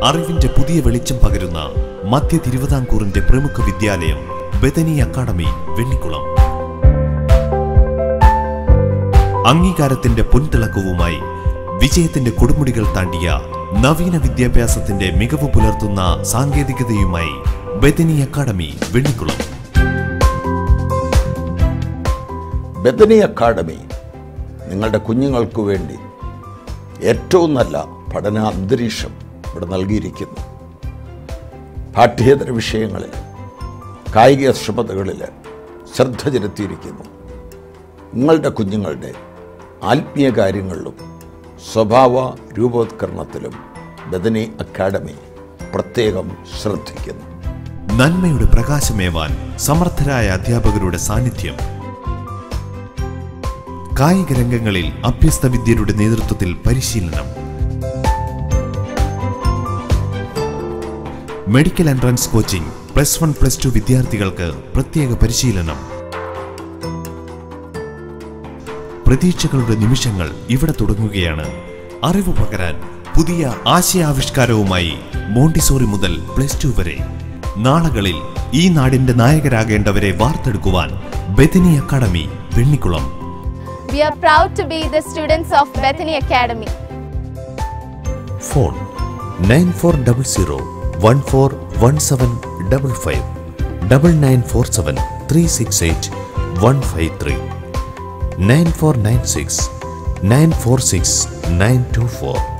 അറിവിന്റെ പുതിയ വെളിച്ചം പകരുന്ന മധ്യ തിരുവിതാംകൂറിന്റെ പ്രമുഖ വിദ്യാലയം ബദനി അക്കാദമി വെണ്ണിക്കുളം അംഗീകാരത്തിന്റെ പൊൻതിളക്കവുമായി വിജയത്തിന്റെ കൊടുമുടികൾ താണ്ടിയ നവീന വിദ്യാഭ്യാസത്തിന്റെ മികവ് പുലർത്തുന്ന സാങ്കേതികതയുമായി Bethany Academy Vennikulam Bethany Academy നിങ്ങളുടെ കുഞ്ഞുങ്ങൾക്ക് വേണ്ടി ഏറ്റവും നല്ല പഠന അന്തരീക്ഷം ഇവിടെ നൽകിയിരിക്കുന്നു പാഠ്യേതര വിഷയങ്ങളിൽ കായിക ക്ഷമതകളിൽ ശ്രദ്ധ ചെലുത്തിയിരിക്കുന്നു നിങ്ങളുടെ കുഞ്ഞുങ്ങളുടെ ആത്മീയ കാര്യങ്ങളിലും സ്വഭാവ രൂപവത്കരണത്തിലും ബദനി അക്കാഡമി പ്രത്യേകം ശ്രദ്ധിക്കുന്നു നന്മയുടെ പ്രകാശമേവാൻ സമർത്ഥരായ അധ്യാപകരുടെ സാന്നിധ്യം കായിക രംഗങ്ങളിൽ അഭ്യസ്ത വിദ്യരുടെ നേതൃത്വത്തിൽ പരിശീലനം medical entrance coaching plus one plus two വിദ്യാർത്ഥികൾക്ക് പ്രത്യേക പരിശീലനം പ്രതീക്ഷകളുടെ നിമിഷങ്ങൾ ഇവിടെ തുടങ്ങുകയാണ് അറിവ് പകരാൻ പുതിയ ആശയാവിഷ്കാരവുമായി മോണ്ടിസോറി മുതൽ പ്ലസ് ടു വരെ നാളകളിൽ ഈ നാടിന്റെ നായകരാകേണ്ടവരെ വാർത്തെടുക്കുവാൻ Bethany Academy Vennikulam We are proud to be the students of Bethany Academy. Phone nine four double zero one four one seven double five double nine four seven three six eight one five three nine four nine six nine four six nine two four